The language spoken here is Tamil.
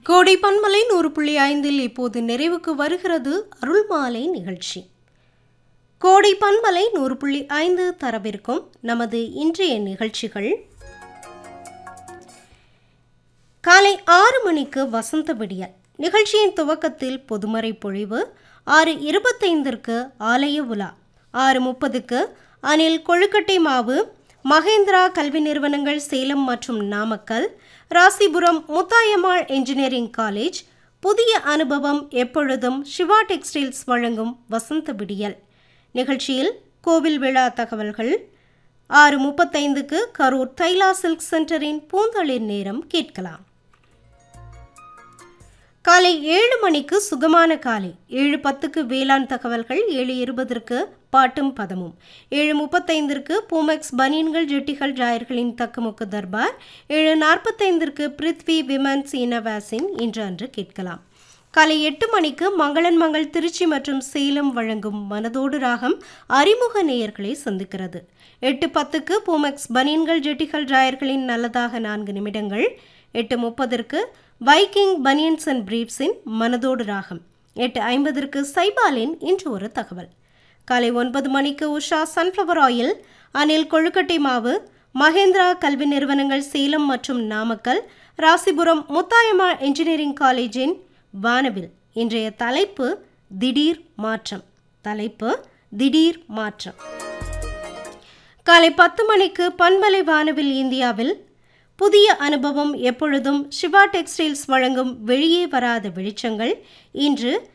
கோடை பன்மலை நூறு புள்ளி ஐந்தில் இப்போது நிறைவுக்கு வருகிறது அருள்மாலை நிகழ்ச்சி கோடை பன்மலை நூறு புள்ளி ஐந்து தரவிருக்கும் நமது இன்றைய நிகழ்ச்சிகள் காலை ஆறு மணிக்கு வசந்த விடியல் நிகழ்ச்சியின் துவக்கத்தில் பொதுமறை பொழிவு ஆறு இருபத்தைந்திற்கு ஆலய உலா ஆறு முப்பதுக்கு அனில் கொழுக்கட்டை மாவு மகேந்திரா கல்வி நிறுவனங்கள் சேலம் மற்றும் நாமக்கல் ராசிபுரம் முத்தாயம்மாள் என்ஜினியரிங் காலேஜ் புதிய அனுபவம் எப்பொழுதும் சிவா டெக்ஸ்டைல்ஸ் வழங்கும் வசந்த விடியல் நிகழ்ச்சியில் கோவில் விழா தகவல்கள் ஆறு முப்பத்தைந்துக்கு கரூர் தைலா சில்க் சென்டரின் பூந்தளிர் நேரம் கேட்கலாம் காலை ஏழு மணிக்கு சுகமான காலை ஏழு பத்துக்கு வேளாண் தகவல்கள் ஏழு இருபதற்கு பாட்டும் பதமும் ஏழு முப்பத்தைந்திற்கு பூமெக்ஸ் பனியன்கள் ஜெட்டிகள் ஜாயர்களின் தக்குமுக்கு தர்பார் ஏழு நாற்பத்தைந்திற்கு பிருத்வி விமன்ஸ் இனவாசின் இன்று அன்று கேட்கலாம் காலை எட்டு மணிக்கு மங்களன் மங்கள் திருச்சி மற்றும் சேலம் வழங்கும் மனதோடு ராகம் அறிமுக நேயர்களை சந்திக்கிறது எட்டு பத்துக்கு பூமெக்ஸ் பனியன்கள் ஜெட்டிகள் ஜாயர்களின் நல்லதாக நான்கு நிமிடங்கள் எட்டு முப்பதற்கு வைக்கிங் பனியன்ஸ் அண்ட் பிரீப்ஸின் மனதோடு ராகம் எட்டு ஐம்பதற்கு சைபாலின் இன்று ஒரு தகவல் காலை ஒன்பது மணிக்கு உஷா சன்ஃப்ளவர் ஆயில் அனில் கொழுக்கட்டை மாவு மகேந்திரா கல்வி நிறுவனங்கள் சேலம் மற்றும் நாமக்கல் ராசிபுரம் முத்தாயம்மா என்ஜினியரிங் காலேஜின் வானவில் இன்றைய தலைப்பு திடீர் மாற்றம் தலைப்பு திடீர் மாற்றம் காலை பத்து மணிக்கு பண்பலை வானவில் இந்தியாவில் புதிய அனுபவம் எப்பொழுதும் சிவா டெக்ஸ்டைல்ஸ் வழங்கும் வெளியே வராத வெளிச்சங்கள் இன்று